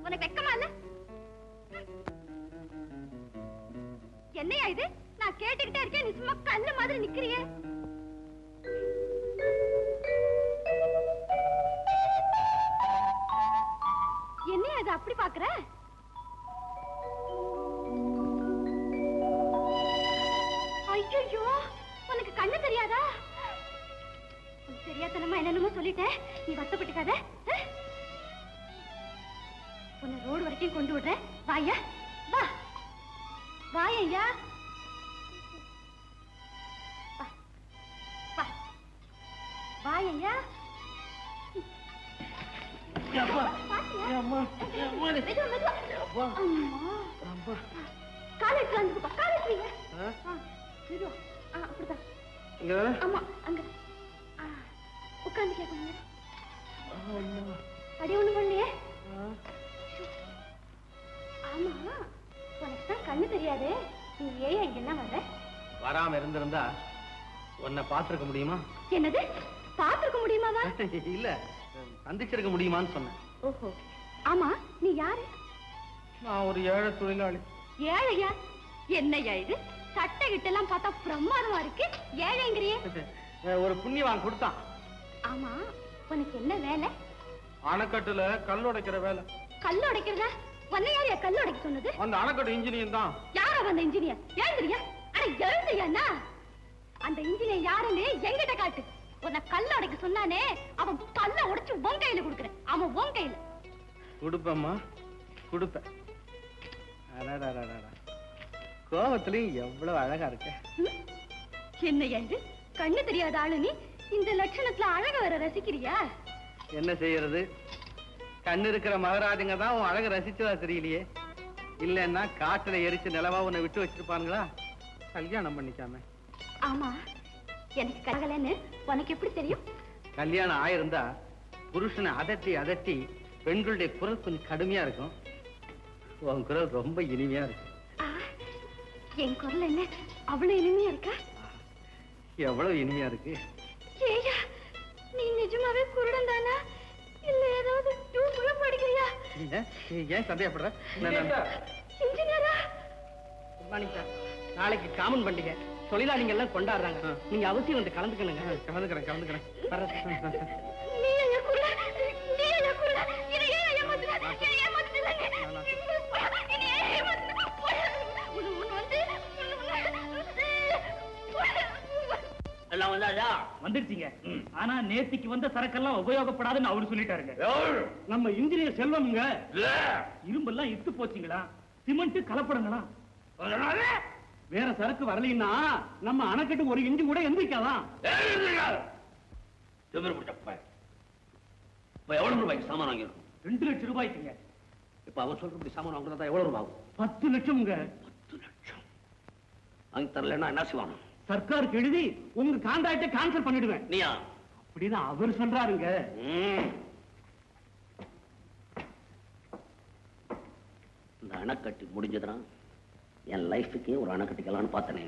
உனக்கு வெக்கமா இல்ல என்னையா இது நான் கேட்டுக்கிட்டே இருக்கேன் நீ சும்மா கல்லு மாதிரி நிக்கிறியே என்னையா இது அப்படி பாக்குற ஐயோ உனக்கு கண்ணு தெரியாதா உனக்கு தெரியாதனமா என்னென்னமோ சொல்லிட்டேன் நீ வருத்தப்பட்டுக்காத ஆ? உன்னை ரோடு வரைக்கும் கொண்டு விடுறேன் வாயா வா வாயா வா வா வாயா பாத்தியா? மெதுவா, மெதுவா. அம்மா. கால் எடுத்து வந்துருப்பா, கால் எடுத்துறீங்க. ஆ, மெதுவா. ஆ, அப்படிதான். ஆமா, அங்க. ஆ, உட்கார்ந்துக்க கொஞ்ச நேரம். அடி ஒண்ணும் பண்ணலையே ஆமா உனக்கு தான் கண்ணு தெரியாதே நீ ஏன் இங்கெல்லாம் வர வராம இருந்திருந்தா உன்னை பார்த்திருக்க முடியுமா என்னது பாத்துருக்க முடியுமாவா இல்ல சந்திச்சிருக்க முடியுமான்னு சொன்னேன் ஓஹோ ஆமா நீ யாரு நான் ஒரு ஏழை தொழிலாளி ஏழையா என்னய்யா இது சட்டை கிட்டெல்லாம் பார்த்தா பிரமாதமா இருக்கு ஏழைங்கிறியே ஒரு புண்ணியவான் கொடுத்தான் ஆமா உனக்கு என்ன வேலை அணைக்கட்டுல கல் உடைக்கிற வேலை கல் உடைக்கிறதா உன்னை யாரையா கல் உடைக்க சொன்னது அந்த அணைக்கட்டு இன்ஜினியர் தான் யாரா வந்த இன்ஜினியர் எழுந்துறியா அட எழுந்திரியாண்ணா அந்த இன்ஜினியர் யாருன்னு எங்கிட்ட காட்டு உன்னை கல் உடைக்க சொன்னானே அவன் கல்ல உடைச்சு உன் கையில கொடுக்குறேன் அவன் உன் கையில கொடுப்பேம்மா கொடுப்பேன் அடடடடடா. கோவத்திலையும் எவ்வளவு அழகா இருக்க ம்? என்னய்யா இது கண்ணு தெரியாத ஆளு நீ இந்த லட்சணத்துல அழக வர ரசிக்கிறியா என்ன செய்யறது கண்ணு இருக்கிற மகராஜங்க தான் உன் அழக ரசிச்சதா தெரியலையே இல்லைன்னா காட்டுல எரிச்சு நிலவா உன்னை விட்டு வச்சிருப்பானுங்களா கல்யாணம் பண்ணிக்காம ஆமா எனக்கு கலகலன்னு உனக்கு எப்படி தெரியும் கல்யாணம் ஆயிருந்தா புருஷனை அதட்டி அதட்டி பெண்களுடைய குரல் கொஞ்சம் கடுமையா இருக்கும் உன் குரல் ரொம்ப இனிமையா இருக்கும் ஆ, என் குரல் என்ன அவ்வளவு இனிமையா இருக்கா எவ்வளவு இனிமையா இருக்கு ஏயா நீ நிஜமாவே குருடன் தானா இல்ல ஏதாவது டூப்ல படிக்கிறியா ஏன் ஏன் சந்தேகப்படுற நான் நான் இன்ஜினியரா நாளைக்கு காமன் பண்டிகை தொழிலாளிங்க எல்லாம் கொண்டாடுறாங்க ஆ. நீங்க அவசியம் வந்து கலந்துக்கணுங்க கலந்துக்கிறேன் கலந்துக்கிறேன் நீ ஐயா குருடன் நீ ஐயா குருடன் என்னை ஏன் ஏமாத்துற என்னை ஏமாத்துறீங்க என்னை ஏன் ஏமாத்துற உன்னை உன்னை வந்து உன்னை எல்லாம் வந்தாச்சா வந்துருச்சுங்க ஆனா நேத்திக்கு வந்த சரக்கெல்லாம் உபயோகப்படாதுன்னு அவரு சொல்லிட்டாருங்க நம்ம இன்ஜினியர் செல்வம்ங்க இரும்பெல்லாம் இத்து போச்சுங்களா சிமெண்ட் கலப்படங்களா வேற சரக்கு வரலைன்னா நம்ம அணைக்கட்டு ஒரு இன்ஜி கூட எந்திரிக்காதான் திமிரு பிடிச்ச பையன். இப்ப எவ்வளவு ரூபாய்க்கு சாமான் வாங்கிருக்கும் ரெண்டு லட்சம் ரூபாய்க்குங்க இப்ப அவன் சொல்றபடி சாமான் வாங்குறதா எவ்வளவு ரூபாய் ஆகும் பத்து லட்சம்ங்க பத்து லட்சம் வாங்கி தரலன்னா என்ன செய்வாங்க சர்க்காருக்கு எழுதி உங்க கான்ட்ராக்டை கேன்சல் பண்ணிடுவேன் நீயா அப்படின்னு அவர் சொல்றாருங்க ம். இந்த அணைக்கட்டு முடிஞ்சதுன்னா என் லைஃபுக்கே ஒரு அணை கட்டிக்கலாம்னு பார்த்தனே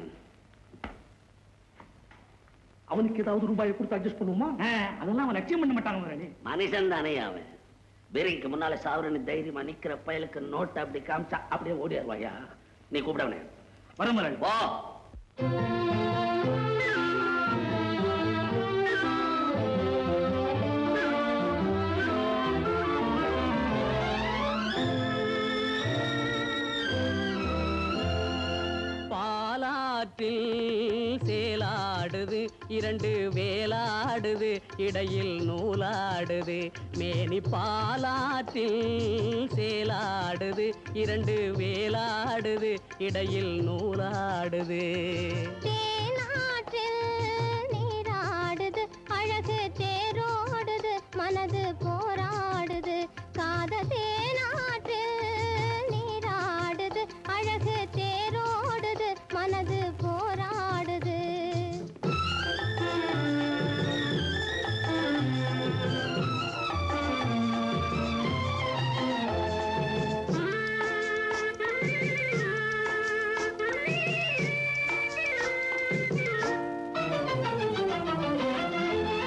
அவனுக்கு ஏதாவது ரூபாயை கொடுத்து அட்ஜஸ்ட் பண்ணுவோமா அதெல்லாம் அவன் லட்சியம் பண்ண மாட்டாங்க முதலாளி மனுஷன் தானே அவன் பீரிங்க்கு முன்னால சாவரன்னு தைரியமா நிக்கிற பயலுக்கு நோட்டை அப்படி காமிச்சா அப்படியே ஓடிடுவாயா நீ கூப்பிடவனே வர முதலாளி வா பாலாற்றில் சேலாடுது இரண்டு வேலாடுது இடையில் நூலாடுது மேனி பாலாற்றில் சேலாடுது இரண்டு வேலாடுது இடையில் நூலாடுது தேனாற்றில் நீராடுது அழகு தேரோடுது மனது போராடுது காத தேனாற்றில் நீராடுது அழகு தேரோடுது மனது போராடுது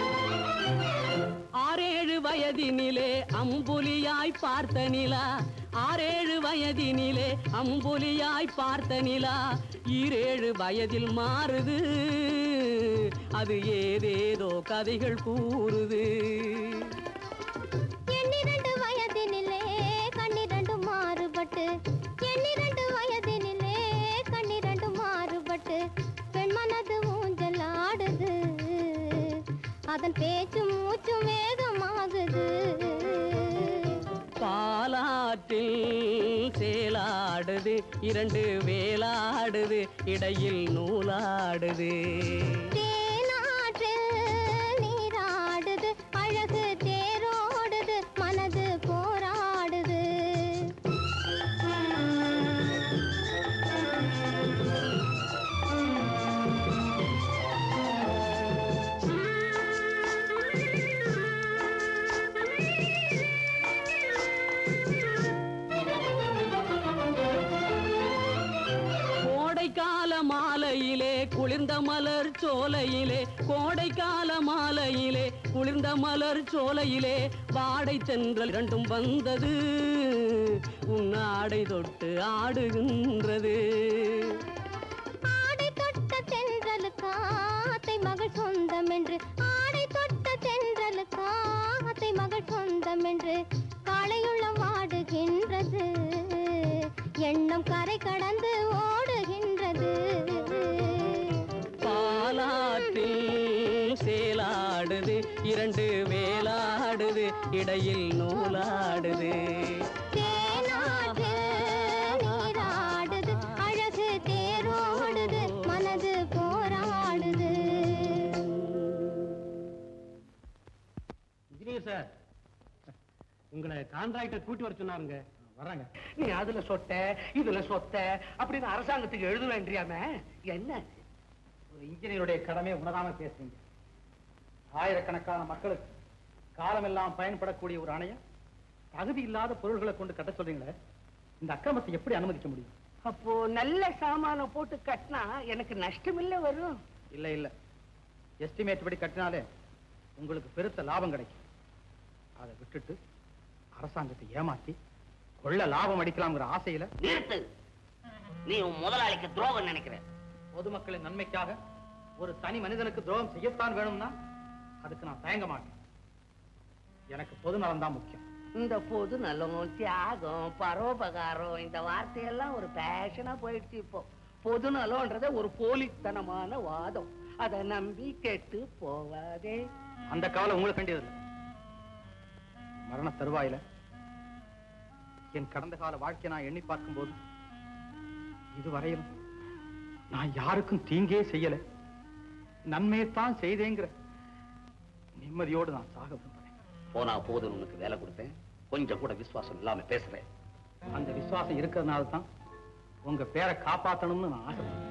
ஆறேழு வயதினிலே அம்புலியாய் பார்த்த நிலா ஆறேழு வயதினிலே அம்புலியாய் பார்த்த நிலா ஈரேழு வயதில் மாறுது அது ஏதேதோ கதைகள் கூறுது எண்ணிரண்டு வயதினிலே கண்ணிரண்டு மாறுபட்டு எண்ணிரண்டு வயதினிலே கண்ணிரண்டு மாறுபட்டு பெண் மனது ஊஞ்சல் ஆடுது அதன் பேச்சும் மூச்சும் வேகமாகுது பாலாற்றில் சேலாடுது இரண்டு வேலாடுது இடையில் நூலாடுது தேனாற்றில் நீராடுது அழகு தேரோடுது மனது போராடுது கோடைக்கால மாலையிலே குளிர்ந்த மலர் சோலையிலே கோடைக்கால மாலையிலே குளிர்ந்த மலர் சோலையிலே வாடை சென்றல் இரண்டும் வந்தது உன் ஆடை தொட்டு ஆடுகின்றது ஆடை தொட்ட தென்றலுக்கா அத்தை மகள் சொந்தம் என்று ஆடை தொட்ட தென்றலுக்கா அத்தை மகள் சொந்தம் என்று காளையுள்ள வாடுகின்றது எண்ணம் கரை கடந்து ஓடுகின்றது பாலாற்றில் சேலாடுது இரண்டு வேலாடுது இடையில் நூலாடுது தேனாற்றில் நீராடுது அழகு தேரோடுது மனது போராடுது இன்ஜினியர் சார் உங்களை கான்ட்ராக்டர் கூட்டி வர சொன்னாருங்க வராங்க நீ அதுல சொத்த இதுல சொத்த அப்படின்னு அரசாங்கத்துக்கு எழுத வேண்டியாம என்ன ஒரு இன்ஜினியருடைய கடமை உணராம பேசுறீங்க ஆயிரக்கணக்கான மக்களுக்கு காலமெல்லாம் பயன்படக்கூடிய ஒரு அணைய தகுதி இல்லாத பொருள்களை கொண்டு கட்ட சொல்றீங்களே இந்த அக்கிரமத்தை எப்படி அனுமதிக்க முடியும் அப்போ நல்ல சாமான போட்டு கட்டினா எனக்கு நஷ்டமில்ல வரும் இல்ல இல்ல எஸ்டிமேட் படி கட்டினாலே உங்களுக்கு பெருத்த லாபம் கிடைக்கும் அதை விட்டுட்டு அரசாங்கத்தை ஏமாத்தி கொள்ள லாபம் அடிக்கலாம்ங்கிற ஆசையில நிறுத்து நீ உன் முதலாளிக்கு துரோகம் நினைக்கிற பொதுமக்களின் நன்மைக்காக ஒரு தனி மனிதனுக்கு துரோகம் செய்யத்தான் வேணும்னா அதுக்கு நான் தயங்க மாட்டேன் எனக்கு பொது நலம் தான் முக்கியம் இந்த பொது நலம் தியாகம் பரோபகாரம் இந்த வார்த்தையெல்லாம் ஒரு பேஷனா போயிடுச்சு இப்போ பொது நலம்ன்றத ஒரு போலித்தனமான வாதம் அதை நம்பி கெட்டு போவாதே அந்த கவலை உங்களுக்கு வேண்டியதில்லை மரண தருவாயில என் கடந்த கால வாழ்க்கையை நான் எண்ணி பார்க்கும்போது இதுவரையிலும் நான் யாருக்கும் தீங்கே செய்யல நன்மையைத்தான் செய்தேங்கிற நிம்மதியோடு நான் சாக விரும்புறேன் போனா போதும் உனக்கு வேலை கொடுத்தேன் கொஞ்சம் கூட விசுவாசம் இல்லாம பேசுறேன் அந்த விசுவாசம் இருக்கிறதுனால தான் உங்க பேரை காப்பாத்தணும்னு நான் ஆசைப்படுறேன்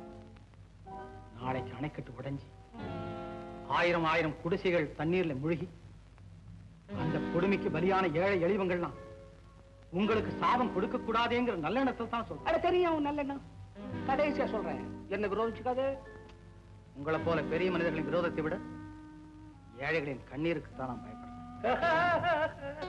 நாளைக்கு அணைக்கட்டு உடைஞ்சு ஆயிரம் ஆயிரம் குடிசைகள் தண்ணீர்ல முழுகி அந்த கொடுமைக்கு பலியான ஏழை எளிவங்கள்லாம் உங்களுக்கு சாபம் கொடுக்க கூடாதேங்கிற நல்லெண்ணத்தில் தான் சொல்றேன் அட தெரியும் நல்லெண்ணம் கடைசியா சொல்றேன் என்ன விரோதிச்சுக்காது உங்களை போல பெரிய மனிதர்களின் விரோதத்தை விட ஏழைகளின் கண்ணீருக்கு தான் நான் பயப்படுறேன்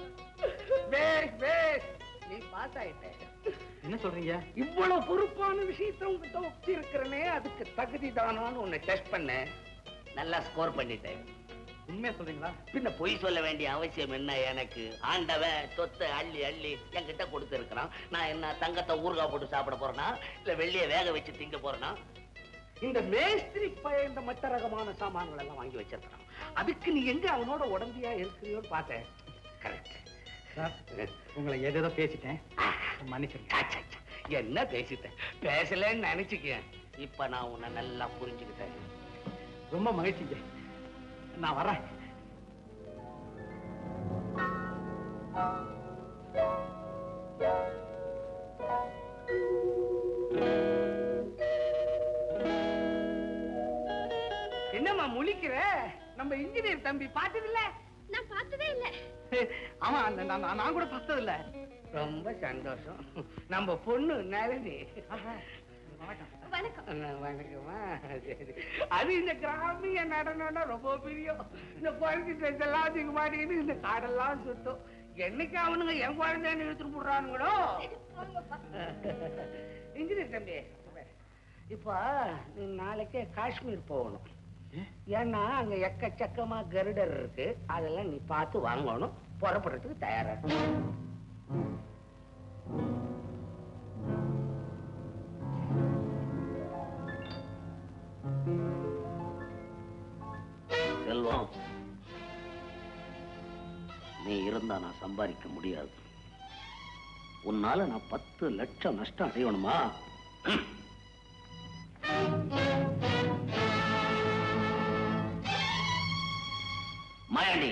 பேஸ் பேஸ் நீ பாஸ் ஆயிட்ட என்ன சொல்றீங்க இவ்வளவு பொறுப்பான விஷயத்தை உங்ககிட்ட ஒப்பி இருக்கிறனே அதுக்கு தகுதி தானான்னு உன்னை டெஸ்ட் பண்ணேன் நல்லா ஸ்கோர் பண்ணிட்டேன் உண்மையா சொல்றீங்களா பின்ன பொய் சொல்ல வேண்டிய அவசியம் என்ன எனக்கு ஆண்டவன் சொத்தை அள்ளி அள்ளி என்கிட்ட கொடுத்துருக்கிறான் நான் என்ன தங்கத்தை ஊறுகாய் போட்டு சாப்பிட போறேனா இல்ல வெள்ளிய வேக வச்சு திங்க போறேனா இந்த மேஸ்திரி பய இந்த மட்ட ரகமான சாமான்கள் எல்லாம் வாங்கி வச்சிருக்கிறான் அதுக்கு நீ எங்க அவனோட உடம்பியா இருக்கிறியோன்னு பார்த்தேன் கரெக்ட் சார் உங்களை ஏதேதோ பேசிட்டேன் மன்னிச்சிருங்க என்ன பேசிட்டேன் பேசலன்னு நினைச்சுக்கேன் இப்ப நான் உன்னை நல்லா புரிஞ்சுக்கிட்டேன் ரொம்ப மகிழ்ச்சிங்க நான் வரேன் என்னம்மா முழிக்கிற நம்ம இன்ஜினியர் தம்பி பார்த்ததில்ல நான் பார்த்ததே இல்ல ஆமா அந்த- நான் நான் நான் கூட பார்த்தது இல்ல ரொம்ப சந்தோஷம் நம்ம பொண்ணு நளினி வணக்கம் வணக்கம்மா சரி அது இந்த கிராமிய நடனம்னா ரொம்ப பிரியம் இந்த குழந்தை ட்ரெஸ் எல்லாம் அதுக்கு மாட்டிக்கிட்டு இந்த காடெல்லாம் சுத்தம் என்னைக்கு அவனுங்க என் குழந்தைன்னு இழுத்துட்டு போடுறானுங்களோ இன்ஜினியர் தம்பி இப்போ நீ நாளைக்கே காஷ்மீர் போகணும் ஏன்னா அங்க எக்கச்சக்கமா கருடர் இருக்கு அதெல்லாம் நீ பார்த்து வாங்கணும் புறப்படுறதுக்கு தயாரா இரு. செல்வம் நீ இருந்தா நான் சம்பாதிக்க முடியாது உன்னால நான் பத்து லட்சம் நஷ்டம் அடையணுமா ம். மாயாண்டி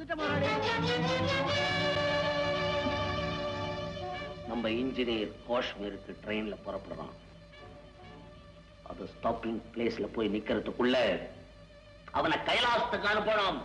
நம்ம இன்ஜினியர் காஷ்மீருக்கு ட்ரெயின்ல புறப்படுறான் அது ஸ்டாப்பிங் பிளேஸ்ல போய் நிக்கிறதுக்குள்ள அவனை கைலாசத்துக்கு அனுப்பணும்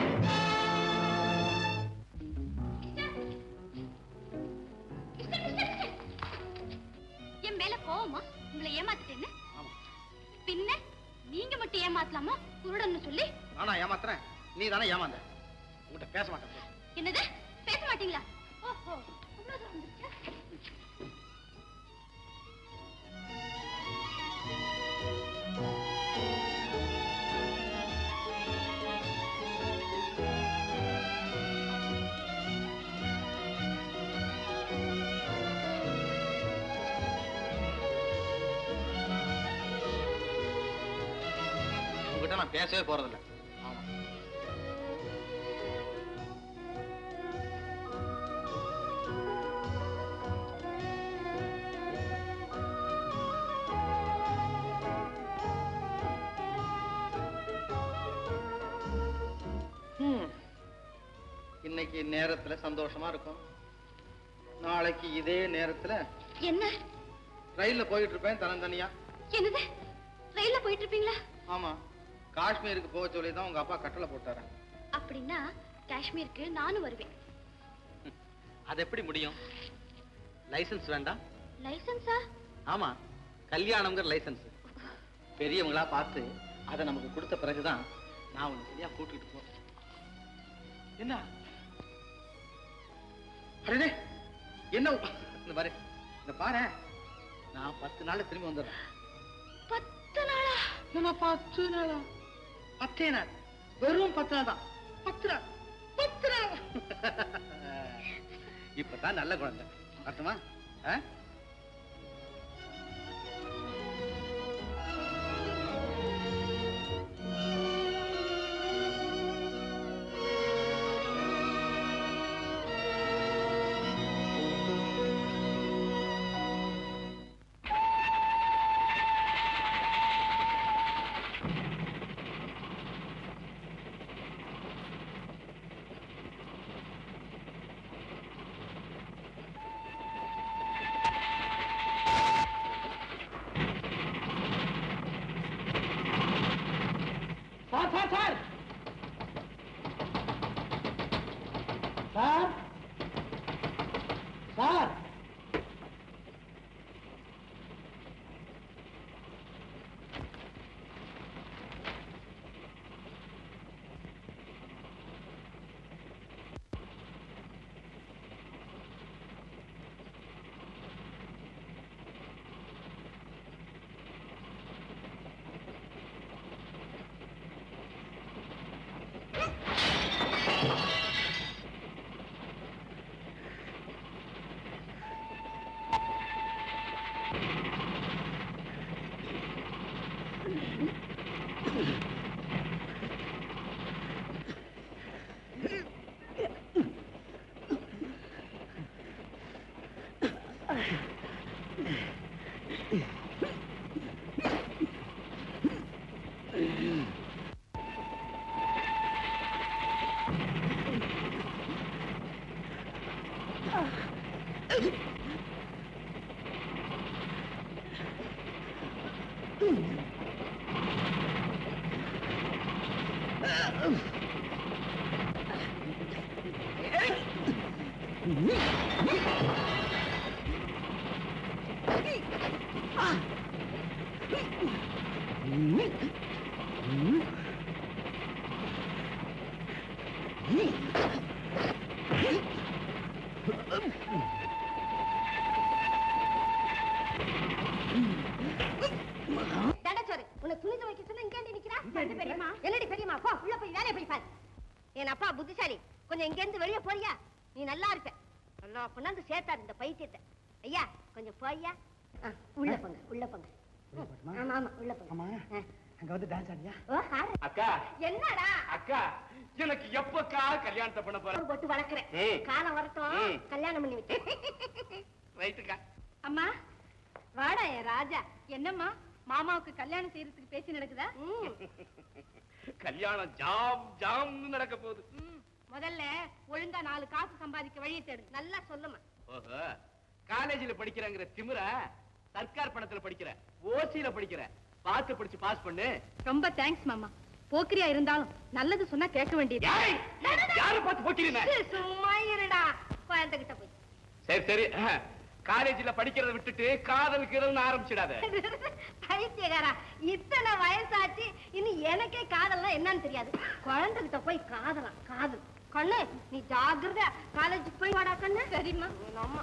என் மேல கோவமா உங்களை ஏமாத்திட்டேன்னு பின்ன நீங்க மட்டும் ஏமாத்தலாமா குருடன்னு சொல்லி நானா ஏமாத்துறேன் நீ தானே ஏமாந்த உங்ககிட்ட பேச மாட்டேன் போ. என்னது பேச மாட்டீங்களா ஓஹோ அவ்வளவு தூரம் வந்துருச்சா? உங்ககிட்ட நான் பேசவே போறதில்ல ஆமா ஹம். இன்னைக்கு நேரத்துல சந்தோஷமா இருக்கும் நாளைக்கு இதே நேரத்துல என்ன ரயில்ல போயிட்டு இருப்பேன் தனந்தனியா என்னது ரயில்ல போயிட்டு இருப்பீங்களா ஆமா காஷ்மீருக்கு போக சொல்லி தான் உங்க அப்பா கட்டளை போட்டாரு அப்படின்னா காஷ்மீருக்கு நானும் வருவேன் அது எப்படி முடியும் லைசென்ஸ் வேண்டாம் லைசன்ஸா ஆமா கல்யாணம்ங்கிற லைசென்ஸ் பெரியவங்களா பார்த்து அதை நமக்கு கொடுத்த பிறகுதான் நான் உன்னை சரியா கூட்டிட்டு போறேன் என்ன அடடே என்ன உ- இந்த பாரு இந்த பாரு நான் பத்து நாள்ல திரும்பி வந்துடுறேன் பத்து நாளா நான் பத்து நாளா பத்தே நாள் வெறும் பத்து நாள் தான் பத்து நாள் பத்து நாள் இப்பதான் நல்ல குழந்தை அர்த்தமா ஆ sir sir sir sir sir என் அப்பா புத்திசாலி கொஞ்சம் இங்க இருந்து வெளியே போறியா நீ நல்லா இருப்ப நல்லா கொண்டாந்து சேர்த்தாரு இந்த பைத்தியத்தை ஐயா கொஞ்சம் போய்யா ஆ, உள்ள போங்க உள்ள போங்க ஆமா ஆமா உள்ள போங்க ஆமா ஆ. அங்க வந்து டான்ஸ் ஆடியா ஓ, ஆறு. அக்கா என்னடா அக்கா எனக்கு எப்பக்கா கல்யாணத்தை பண்ண போற ஒரு போட்டு வளர்க்குறேன் ம். காலம் வரட்டும் ம். கல்யாணம் பண்ணி வச்சு ரைட்டுக்கா அம்மா வாடா என் ராஜா என்னம்மா மாமாவுக்கு கல்யாணம் செய்யறதுக்கு பேச்சு நடக்குதா கல்யாணம் ஜாம் ஜாம்னு நடக்க போகுது ம், முதல்ல ஒழுங்கா நாலு காசு சம்பாதிக்க வழியை தேடு நல்லா சொல்லுமா ஓஹோ காலேஜ்ல படிக்கிறங்கிற திமிர சர்க்கார் பணத்துல படிக்கிற ஓசியில படிக்கிற பார்த்து படிச்சு பாஸ் பண்ணு ரொம்ப தேங்க்ஸ் மாமா போக்கிரியா இருந்தாலும் நல்லது சொன்னா கேட்க வேண்டியது ஏய், யாரை பார்த்து போக்கிறீங்க சும்மா இருடா குழந்தைகிட்ட போய் சரி சரி காலேஜ்ல படிக்கிறத விட்டுட்டு காதல் கிதல்னு ஆரம்பிச்சிடாத பைத்தியகாரா இத்தனை வயசாச்சு இன்னும் எனக்கே காதல்லாம் என்னன்னு தெரியாது குழந்தைகிட்ட போய் காதலாம் காதல் கண்ணு நீ ஜாகிரதை காலேஜுக்கு போய் வாடா கண்ணு சரிம்மா அம்மா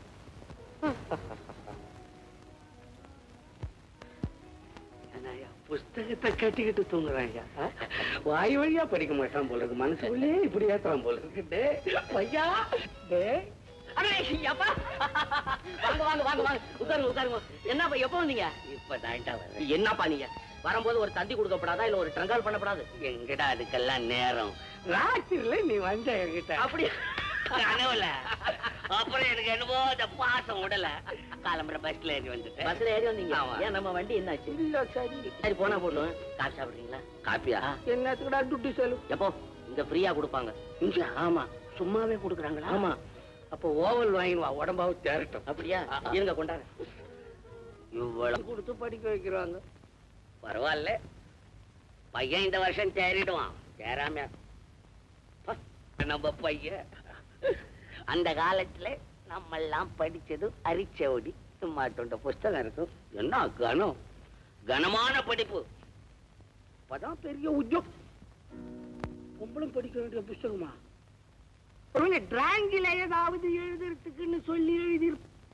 என்னய்யா, புஸ்தகத்தை கட்டிக்கிட்டு தூங்குறாங்க வாய் வழியா படிக்க மாட்டான் போல இருக்கு மனசுக்குள்ளே இப்படி ஏத்துறான் போல இருக்கு டேய், ஐயா டேய் அடே, அப்பா. வாங்க வாங்க வாங்க வாங்க உட்காருங்க உட்காருங்க என்னப்பா எப்போ வந்தீங்க இப்ப தாண்டா வரேன் என்னப்பா நீங்க வரும்போது ஒரு தந்தி கொடுக்கப்படாதா இல்ல ஒரு ட்ரங்கால் பண்ணப்படாது எங்கடா அதுக்கெல்லாம் நேரம் ராத்திரில நீ வந்த என்கிட்ட அப்படி கனவுல அப்புறம் எனக்கு என்னவோ அந்த பாசம் உடல காலம்பர பஸ்ல ஏறி வந்துட்டேன் பஸ்ல ஏறி வந்தீங்க ஆமா. ஏன் நம்ம வண்டி என்னாச்சு இல்ல சரி சரி போனா போட்டோம் காசு சாப்பிடுறீங்களா காப்பியா என்னத்துக்குடா துட்டு செலவு எப்போ இங்க ஃப்ரீயா கொடுப்பாங்க இங்க ஆமா சும்மாவே கொடுக்குறாங்களா ஆமா அப்ப ஓவல் வாங்கிடுவா உடம்பாவும் தேரட்டும் அப்படியா இருங்க கொண்டாரு இவ்வளவு கொடுத்து படிக்க வைக்கிறாங்க பரவாயில்ல பையன் இந்த வருஷம் தேறிடுவான் தேராம ப, நம்ம பையன் அந்த காலத்துல நம்ம எல்லாம் படிச்சது அரிச்சவடி மாட்டோண்ட புஸ்தகம் இருக்கும் என்ன கனம் கனமான படிப்பு அப்பதான் பெரிய உத்தியோகம் பொம்பளும் படிக்க வேண்டிய புஸ்தகமா ஒருவேளை டிராங்கில ஏதாவது எழுதுறதுக்குன்னு சொல்லி எழுதி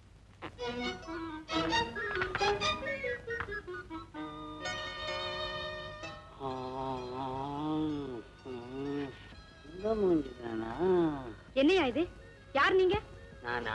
இந்த மூஞ்சிதானா என்னையா இது யார் நீங்க நானா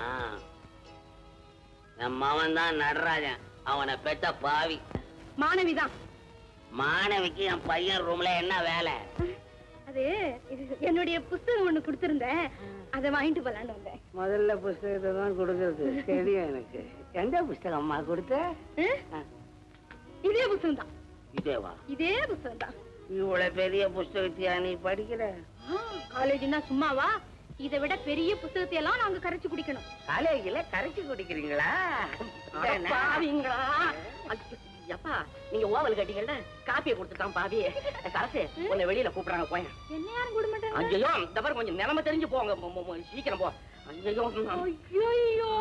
என் மவன் தான் நடராஜன் அவனை பெத்த பாவி மாணவிதான் மாணவிக்கு என் பையன் ரூம்ல என்ன வேலை அது இது என்னுடைய புஸ்தகம் ஒண்ணு கொடுத்திருந்தேன் அதை வாங்கிட்டு போலான்னு வந்தேன் முதல்ல புஸ்தகத்தை தான் கொடுக்கறது தெரியும் எனக்கு எந்த புஸ்தகம்மா கொடுத்த ஆ? இதே புஸ்தகம் தான் இதேவா இதே புஸ்தகம் தான் இவ்வளவு பெரிய புஸ்தகத்தையா நீ படிக்கிற காலேஜ்னா சும்மாவா இதை விட பெரிய புஸ்தகத்தை எல்லாம் நாங்க கரைச்சு குடிக்கணும் காலேஜ்ல கரைச்சு குடிக்கிறீங்களா பாவிங்களா ஐயோ, எப்பா நீங்க ஓவல் கட்டிக்கல காப்பியை கொடுத்துட்டான் பாவி சரசு உன்னை வெளியில கூப்பிடுறாங்க போய் என்ன யாரும் கூட மாட்டாங்க ஐயோ இந்த பாரு கொஞ்சம் நிலைமை தெரிஞ்சு போங்க மு- மு- மு- சீக்கிரம் போ ஐயோ ஐயோ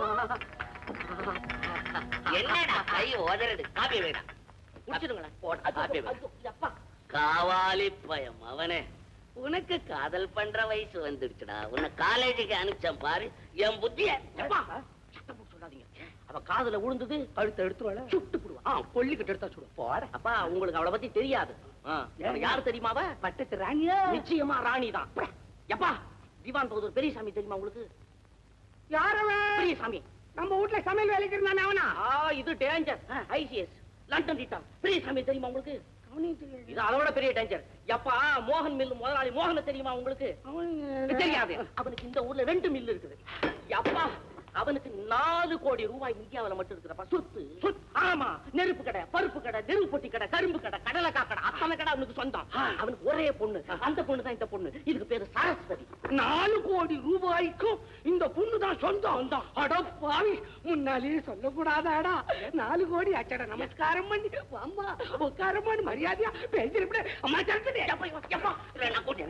என்னடா கை உதறடு காப்பி வேணாம் குடிச்சிடுங்களேன் போடா, காப்பி வேணாம். ஐயோ, எப்பா காவாலி பயம் அவனே உனக்கு காதல் பண்ற வயசு வந்துடுச்சுடா உன்னை காலேஜுக்கு அனுப்பிச்சேன் பாரு என் புத்திய எப்பா சத்தம் போட்டு சொல்லாதீங்க அவ காதுல விழுந்தது கழுத்தை எடுத்துருவாள சுட்டு போடுவா ஆ கொல்லிக்கிட்டு எடுத்தா சுடு போட அப்பா உங்களுக்கு அவளை பத்தி தெரியாது ஆ, உனக்கு யாரு தெரியுமா அவ பட்டத்து ராணியா நிச்சயமா ராணி தான் எப்பா திவான் பகதூர் பெரியசாமி தெரியுமா உங்களுக்கு யாரவன் பெரியசாமி நம்ம வீட்ல சமையல் வேலைக்கு இருந்தானே அவனா ஆ இது danger ICS London return Periyasamy தெரியுமா உங்களுக்கு இது அதோட பெரிய டேஞ்சர் எப்பா மோகன் மில் முதலாளி மோகன தெரியுமா உங்களுக்கு தெரியாது அவனுக்கு இந்த ஊர்ல ரெண்டு மில் இருக்குது அப்பா அவனுக்கு நாலு கோடி ரூபாய் இந்தியாவுல மட்டும் இருக்கிறப்ப சொத்து சொத்து. ஆமா நெருப்பு கடை பருப்பு கடை நெருப்பு பொட்டி கடை கரும்பு கடை கடலைக்காய் கடை அத்தனை கடை அவனுக்கு சொந்தம் அவனுக்கு ஒரே பொண்ணு அந்த பொண்ணு தான் இந்த பொண்ணு இதுக்கு பேரு சரஸ்வதி நாலு கோடி ரூபாய்க்கும் இந்த பொண்ணு தான் சொந்தம் அட பாவி முன்னாலேயே சொல்லக்கூடாதாடா நாலு கோடி அச்சட நமஸ்காரம் பண்ணி அம்மா உட்காரமான்னு மரியாதையா பேசிருப்பேன் அம்மா சரஸ்வதி எப்பா, எப்பா, இல்ல, நான் கூட்டி-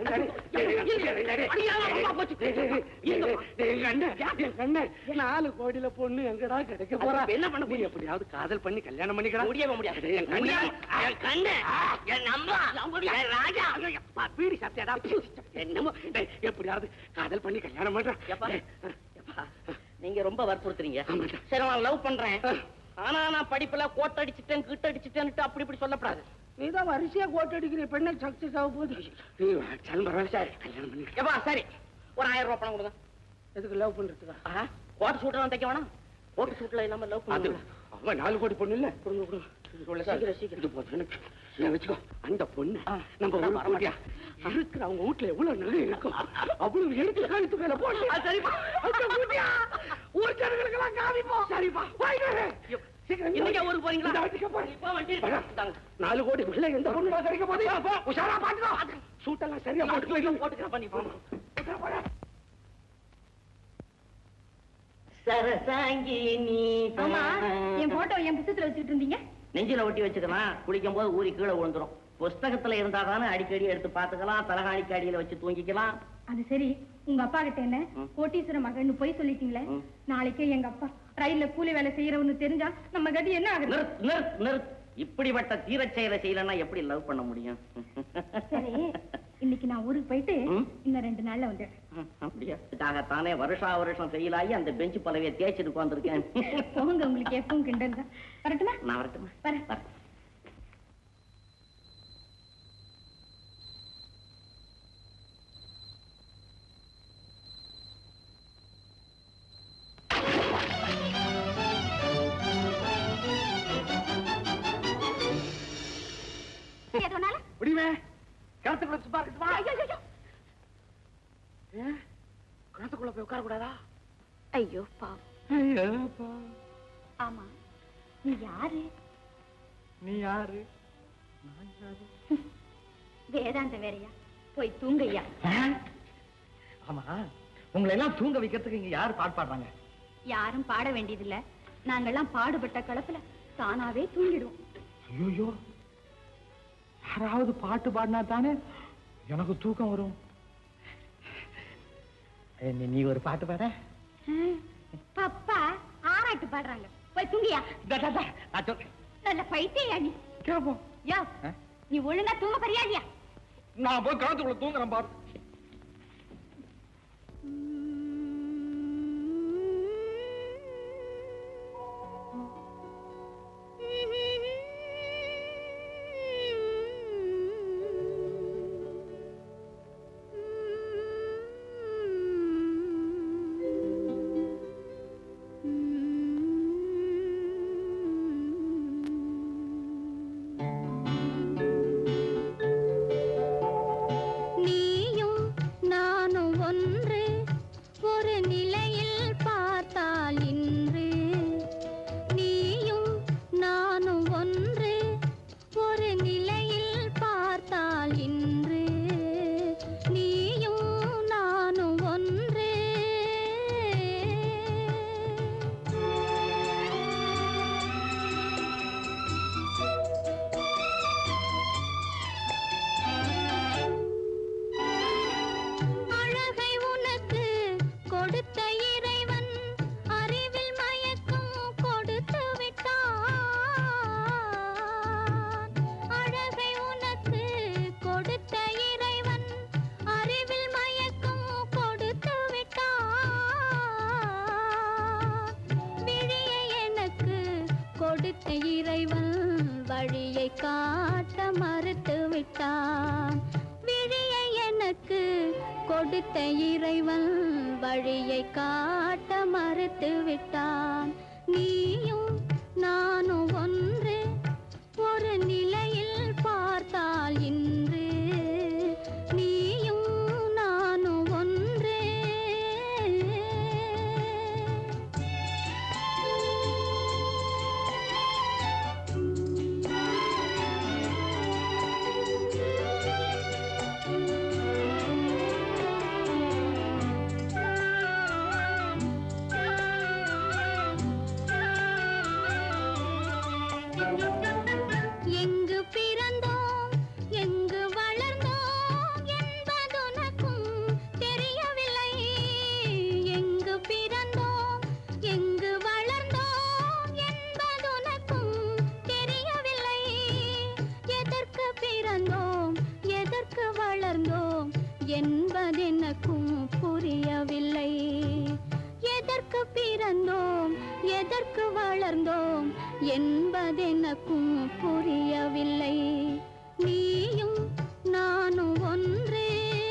நாலு கோடியில பொண்ணு எங்கடா கிடைக்க போறா அதுக்கு என்ன பண்ண நீ எப்படியாவது காதல் பண்ணி கல்யாணம் பண்ணிக்கிறா முடியவே முடியாது. என் கண்ணு என் கண்ணு, என் அம்மா, என் ராஜா. அப்பா, பீடி சாப்பிட்டியாடா? என்னமோ டேய், எப்படியாவது காதல் பண்ணி கல்யாணம் பண்றேன் எப்பா, எப்பா, நீங்க ரொம்ப வற்புறுத்துறீங்க ஆமாடா. சரி நான் லவ் பண்றேன் ஆனா நான் படிப்புல கோட்டடிச்சிட்டேன் கிட்ட அடிச்சிட்டேன்ட்டு அப்படி இப்படி சொல்லப்படாது நீதான் வரிசையா கோட்டை அடிக்கிற பெண்ணை சக்சஸ் ஆக போகுது சரி கல்யாணம் பண்ணி ஏப்பா சரி ஒரு ஆயிரம் ரூபாய் பணம் கொடுங்க எதுக்கு லவ் பண்றதுக்கா ஆஹா, கோட் சூட்லாம் தைக்க வேணாம் கோட் சூட்ல இல்லாம லவ் அது பண்ணுங்க அவன் நாலு கோடி பொண்ணு இல்ல கொடுங்க கொடுங்க இவ்வளவு சீக்கிரம், சீக்கிரம். இது போதும் எனக்கு. இதை வச்சுக்கோ அந்த பொண்ணு ஆ, நம்ம நான் ஊர் வர கூட்டியா இருக்கிற அவங்க வீட்டுல எவ்வளவு நகை இருக்கும் அவ்வளவு எடுத்து காணித்து மேல போட்டு சரிப்பா அந்த கூட்டியா ஊர் ஜனங்களுக்கெல்லாம் காமிப்போம் சரிப்பா வாய்க்கு சீக்கிரம் இன்னைக்கே ஊருக்கு போறீங்களா? இந்த வண்டிக்கு போறேன். இப்போ வண்டி வர. இந்தாங்க. நாலு கோடி பிள்ளை எந்த பொண்ணு கிடைக்க போதே உஷாரா பாத்துக்கோ சூட்டெல்லாம் சரியா போட்டுக்கலாம் போட்டுக்கிறேன் பண்ணி போங்க உஷாரா போடா. சரசாங்கி நீ ஆமா என் போட்டோ என் புத்தகத்துல வச்சுட்டு இருந்தீங்க நெஞ்சில ஒட்டி வச்சுக்கலாம் குளிக்கும் போது ஊறி கீழே விழுந்துரும் புஸ்தகத்துல இருந்தா தானே அடிக்கடி எடுத்து பாத்துக்கலாம் தலகாணிக்கு அடியில வச்சு தூங்கிக்கலாம் அது சரி உங்க அப்பா கிட்ட என்ன ம். கோட்டீஸ்வர மகன் போய் சொல்லிட்டீங்களே ம். நாளைக்கே எங்க அப்பா ரயில்ல கூலி வேலை செய்யறவன்னு தெரிஞ்சா நம்ம கதி என்ன ஆகுது நிறுத் நிறுத் நிறுத் இப்படிப்பட்ட தீரச் செயலை செய்யலன்னா எப்படி லவ் பண்ண முடியும் சரி இன்னைக்கு நான் ஊருக்கு போயிட்டு ம். இன்னும் ரெண்டு நாள்ல வந்து ம், அப்படியா இதுக்காகத்தானே வருஷா வருஷம் ஃபெயில் ஆகி அந்த பெஞ்சு பலவையை தேய்ச்சிட்டு உட்காந்துருக்கேன் போங்க உங்களுக்கு எப்பவும் கிண்டல் தான் வரட்டுமா நான் வரட்டுமா வரேன் வரேன் எதனால முடியுமே கிணத்துக்குள்ள சும்மா இருக்குமா ஐயோ, ஐயோ. ஏன் கிணத்துக்குள்ள போய் உட்கார கூடாதா ஐயோ பாவம் ஐயோப்பா ஆமா நீ யாரு நீ யாரு வேதாந்த வேறையா போய் தூங்கய்யா ஆமா உங்களை எல்லாம் தூங்க வைக்கிறதுக்கு இங்க யாரு பாட்டு பாடுறாங்க யாரும் பாட வேண்டியதில்ல நாங்கெல்லாம் பாடுபட்ட களத்துல தானாவே தூங்கிடுவோம் ஐயோ யாராவது பாட்டு பாடினா தானே எனக்கு தூக்கம் வரும் ஏய், நீ- நீ ஒரு பாட்டு பாட பப்பா ஆராட்டு பாடுறாங்க போய் தூங்கியா டா, டா, டா, நான் சொல்றேன். நல்ல பைத்தியா நீ கேப்போம் யோ ஆ? நீ ஒழுங்கா தூங்க போறியா இல்லையா நான் போய் காலத்துக்குள்ள தூங்குறேன் பாரு நீயும் நானும் ஒன்று ஒரு நிலையில் பார்த்தால் இன்று நீயும் நானும் ஒன்று ஒரு நிலையில் பார்த்தால் இன்று நீயும் நானும் ஒன்று அழகை உனக்கு கொடுத்த இறைவன் அறிவில் மயக்கம் கொடுத்து விட்டான் அழகை உனக்கு கொடுத்த இறைவன் அறிவில் மயக்கம் கொடுத்து விட்டான் விழியை எனக்கு கொடுத்த இறைவன் வழியை காட்ட மறுத்து விட்டான் விழியை எனக்கு கொடுத்த இறைவன் வழியை காட்ட மறுத்து விட்டான் நீயும் நானும் ஒன்று ஒரு நிலையில் பார்த்தால் இன்று நீயும் நானும் ஒன்று எங்கு பிறந்தோம் எங்கு வளர்ந்தோம் என்பதுனக்கும் தெரியவில்லை எங்கு பிறந்தோம் எங்கு வளர்ந்தோம் என்பதுனக்கும் தெரியவில்லை எதற்கு பிறந்தோம் எதற்கு வளர்ந்தோம் என்பதெனக்கும் புரியவில்லை எதற்கு பிறந்தோம் எதற்கு வளர்ந்தோம் என்பதெனக்கும் புரியவில்லை நீயும் நானும் ஒன்றே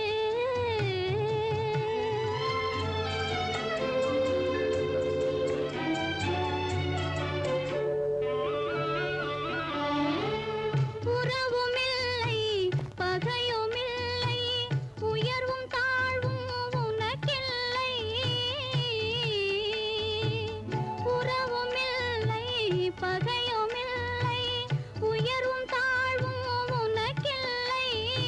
உறவுமில்லை பகையுமில்லை உயர்வும் தாழ்வும் உனக்கில்லை உறவுமில்லை பகையுமில்லை உயர்வும் தாழ்வும் உனக்கில்லை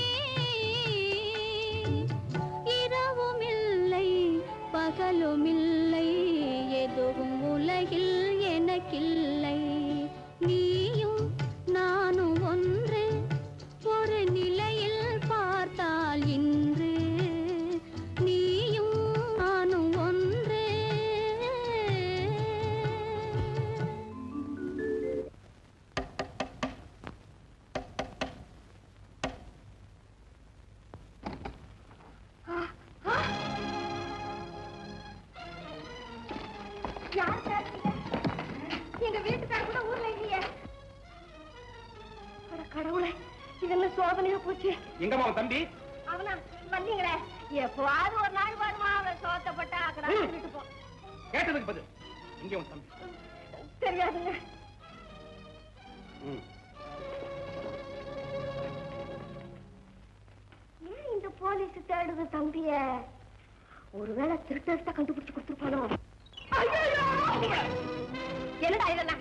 இரவுமில்லை பகலுமில்லை எதுவும் உலகில் எனக்கில்லை நீயும் நானும் ஒன்று ஒரு நிலையில் பார்த்தால் இன்று நீயும் நானும் ஒன்று யார் சார் நீங்க? எங்க வீட்டுக்கார கூட ஊர்ல இல்லையே அட கடவுளே இது என்ன சோதனையா போச்சு எங்கம்மா உன் தம்பி அவனா வந்தீங்களே எப்பவாவது ஒரு நாள் வருமா அவன் சோத்தப்பட்ட ஆக்கடா விட்டு போ கேட்டதுக்கு பதில் இங்கே உன் தம்பி தெரியாதுங்க ம். ஏன் இந்த போலீஸ் தேடுது தம்பிய ஒருவேளை திருட்டத்தை கண்டுபிடிச்சு கொடுத்துருப்பானோ ஐயையோ! என்னடா இதெல்லாம்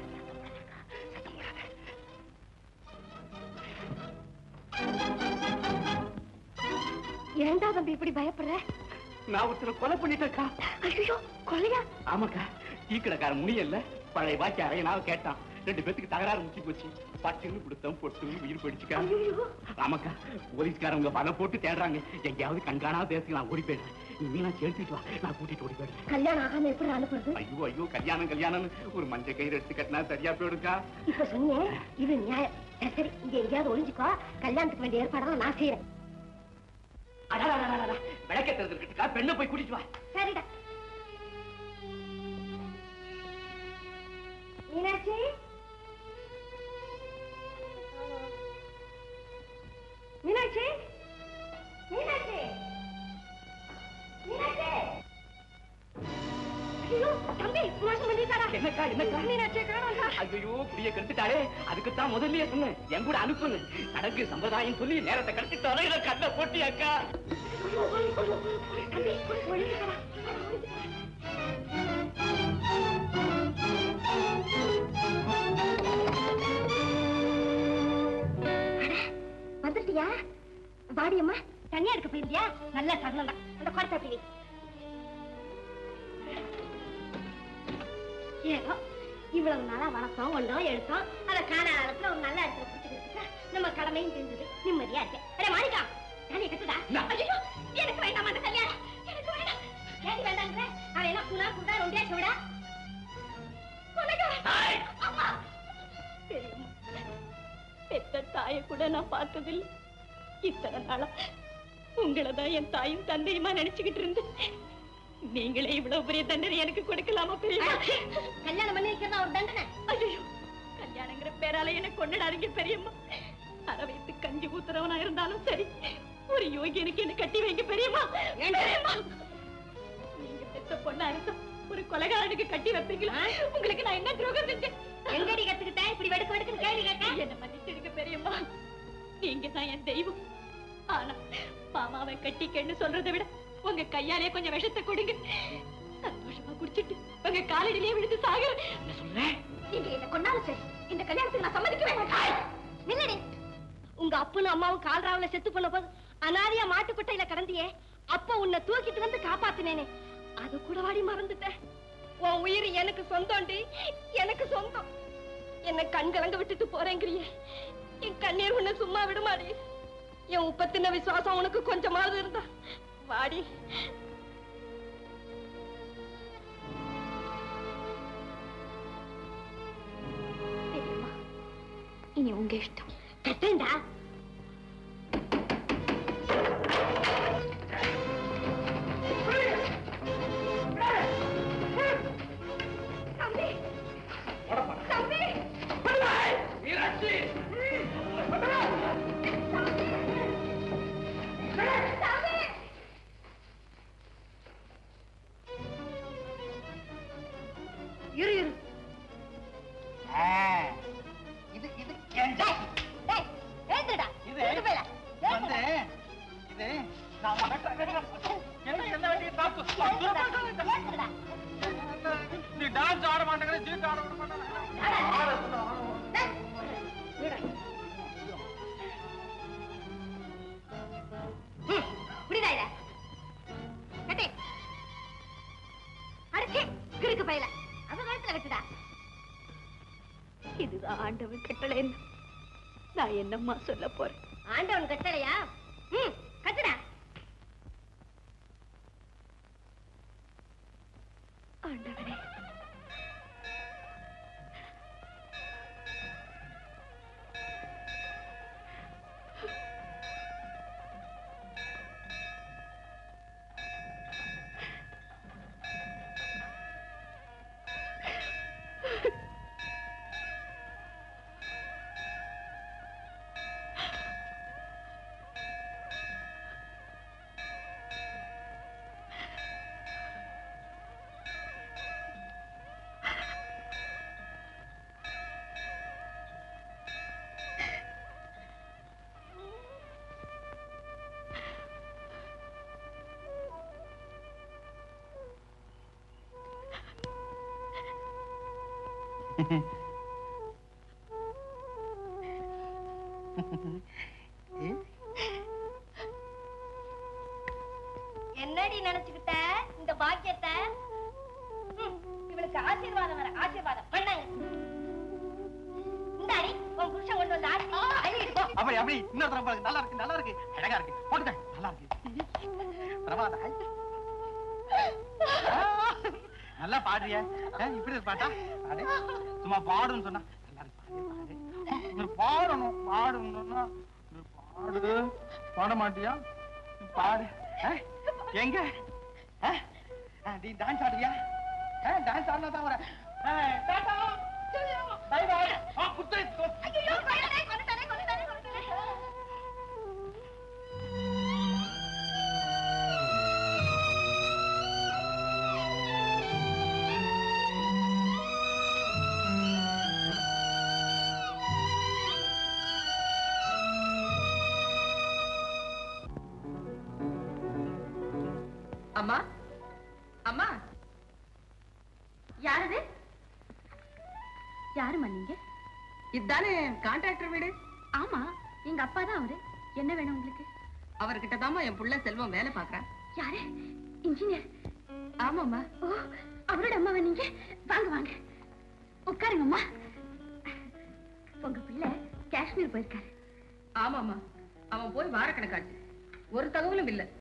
ஏன்டா தம்பி இப்படி பயப்படுற நான் ஒருத்தரை கொலை பண்ணிட்டேக்கா ஐயோ கொலையா ஆமாக்கா டீ கடைக்கார முடியல பழைய பாக்கி அரையனாவை கேட்டான் ரெண்டு பேத்துக்கு தகராறு முச்சி போச்சு பட்டுன்னு கொடுத்தோம் பொட்டு உயிர் போயிடுச்சுக்கா ஐயோ ஆமாக்கா போலீஸ்காரங்க பல போட்டு தேடுறாங்க எங்கேயாவது கண்காணாம பேசி நான் ஓடி போயிடுறேன் இனிமே நான் சேர்த்துட்டு வா நான் கூட்டிட்டு ஓடி போயிடுறேன் கல்யாணம் ஆகாம எப்படி அனுப்புறது ஐயோ ஐயோ கல்யாணம் கல்யாணம்னு ஒரு மஞ்சள் கயிறு எடுத்து கட்டினா சரியா போயிடுக்கா இப்ப சொன்னேன் இது நியாயம் சரி, சரி இங்க எங்கேயாவது ஒளிஞ்சுக்கோ கல்யாணத்துக்கு வேண்டிய ஏற்பாடெல்லாம் நான் செய்யறேன் விளக்கத்தில் இருக்கா பெண்ணை போய் கூட்டிட்டு வா சரிடா மீனாட்சி மீனாட்சி மீனாட்சி மீனாட்சி ஐயோ தம்பி மோசம் பண்ணிட்டாரா என்னக்கா என்னக்கா மீனாட்சியை காணோம்டா ஐயோ குடிய கெடுத்துட்டாளே அதுக்குத்தான் முதல்லயே சொன்னேன் என் கூட அனுப்புன்னு சடங்கு சம்பிரதாயம் சொல்லி நேரத்தை கழிச்சுட்டாலே இதை கண்ணை போட்டி அக்கா தம்பி ஒளிஞ்சுக்கடா வந்துட்டியா வாடியம்மா தனியா இருக்க போயிருந்தியா நல்ல சரணம் தான் அந்த குடத்தை பிடி ஏதோ இவ்வளவு நாளா வளர்த்தோம் கொண்டோம் எடுத்தோம் அதை காண காலத்துல ஒரு நல்ல இடத்துல பிடிச்சி கொடுத்துட்டா நம்ம கடமையும் தெரிஞ்சது நிம்மதியா இருக்கேன் அடே மாணிக்கா தாலியை கட்டுடா நான். ஐயோ எனக்கு வேண்டாம் அந்த கல்யாணம் எனக்கு வேண்டாம் ஏடி வேண்டாங்கிற அவன் என்ன புனா குண்டா ரொண்டியா சொல்டா அம்மா பெரியம்மா பெத்த தாயை கூட நான் பார்த்ததில்லை இத்தனை நாளா உங்களை தான் என் தாயும் தந்தையுமா நினைச்சுக்கிட்டு இருந்தேன் நீங்களே இவ்வளவு பெரிய தண்டனை எனக்கு கொடுக்கலாமா பெரியம்மா கல்யாணம் பண்ணி வைக்கிறதா ஒரு தண்டனை ஐயோ கல்யாணங்கிற பேரால என்ன கொண்டாடாதீங்க பெரியம்மா அரை வயசு கஞ்சி ஊத்துறவனா இருந்தாலும் சரி ஒரு யோகியனுக்கு என்ன கட்டி வைங்க பெரியம்மா பெரியம்மா நீங்க பெத்த பொண்ணா இருந்தா ஒரு கொலைகாரனுக்கு கட்டி வைப்பீங்களா உங்களுக்கு நான் என்ன துரோகம் செஞ்சேன் எங்கடி கத்துக்கிட்டேன் இப்படி வெடுக்க வெடுக்குன்னு கேள்வி கேட்க என்ன மன்னிச்சிடுங்க பெரியம்மா நீங்க தான் என் தெய்வம் ஆனா மாமாவை கட்டிக்கன்னு சொல்றதை விட உங்க கையாலே கொஞ்சம் விஷத்தை கொடுங்க சந்தோஷமா குடிச்சிட்டு உங்க காலடியிலேயே விழுந்து சாகுறேன் என்ன சொல்றேன் நீங்க என்ன கொண்டாலும் சரி இந்த கல்யாணத்துக்கு நான் சம்மதிக்கவே மாட்டேன் நில்லடி உங்க அப்பனும் அம்மாவும் கால்ராவுல செத்து போன போது அனாதையா மாட்டுக்கொட்டையில கடந்தியே அப்ப உன்னை தூக்கிட்டு வந்து காப்பாத்தினேனே அது கூட வாடி மறந்துட்டேன் உன் உயிர் எனக்கு சொந்தம்டி எனக்கு சொந்தம் என்ன கண் கலங்க விட்டுட்டு போறேங்கிறியே என் கண்ணீர் உன்னை சும்மா விடுமாடி என் உப்பத்தின விசுவாசம் உனக்கு கொஞ்சமாவது இருந்தா வாடி பெரியம்மா இனி உங்க இஷ்டம் கட்டேன்டா தம்பி தம்பி மீனாட்சி ஏத்துடா. நீ டான்ஸ் ஆட மாட்டேங்கிற ஜீட் ஆட விட டேய், ம், புரியுதா இத? கட்டு. அடிச்சு, கிறுக்கு பையல. அவன் கழுத்துல கட்டுடா. இதுதான் ஆண்டவன் கட்டளைன்னு நான் என்னம்மா சொல்ல போறேன் ஆண்டவன் கட்டளையா ம் கட்டுடா ஆண்டவனே என்னடி நினைச்சுக்கிட்ட இந்த பாக்கியத்தை ம், இவளுக்கு ஆசீர்வாதம் வர ஆசீர்வாதம் பண்ணாங்க இந்தாடி உன் புருஷன் கொண்டு வந்து ஆசி அள்ளிட்டு போ அப்படி அப்படி இன்னொரு தடவை பாருங்க நல்லா இருக்கு நல்லா இருக்கு அழகா இருக்கு போட்டுக்க நல்லா இருக்கு பிரபாதா நல்லா பாடுறிய இப்படி ஒரு பாட்டா பாடு சும்மா பாடுன்னு சொன்னா நல்லா இருக்கு பாடு, பாடு. நீ பாடணும் பாடணும்னா நீ பாடு பாட மாட்டியா நீ பாடு ஆ? எங்க ஆ? ஆ, நீ டான்ஸ் ஆடுறியா டான்ஸ் ஆடினா தான் வர டாடா பை பை ஆ குத்து ஐயோ கொண்டுட்டானே கொண்டுட்டானே கொண்டுட்டானே கொண்டுட்டானே அம்மா அம்மா யாரது யாரும்மா நீங்க இதுதானே கான்ட்ராக்டர் வீடு ஆமா எங்க அப்பா தான் அவரு என்ன வேணும் உங்களுக்கு அவர்கிட்ட தாம்மா என் புள்ள செல்வம் வேலை பாக்குறான் யாரு இன்ஜினியர் ஆமாம்மா ஓ அவரோட அம்மாவா நீங்க வாங்க வாங்க உட்காருங்க அம்மா உங்க பிள்ளை காஷ்மீர் போயிருக்காரு ஆமாம்மா அவன் போய் வாரக்கணக்காச்சு ஒரு தகவலும் இல்ல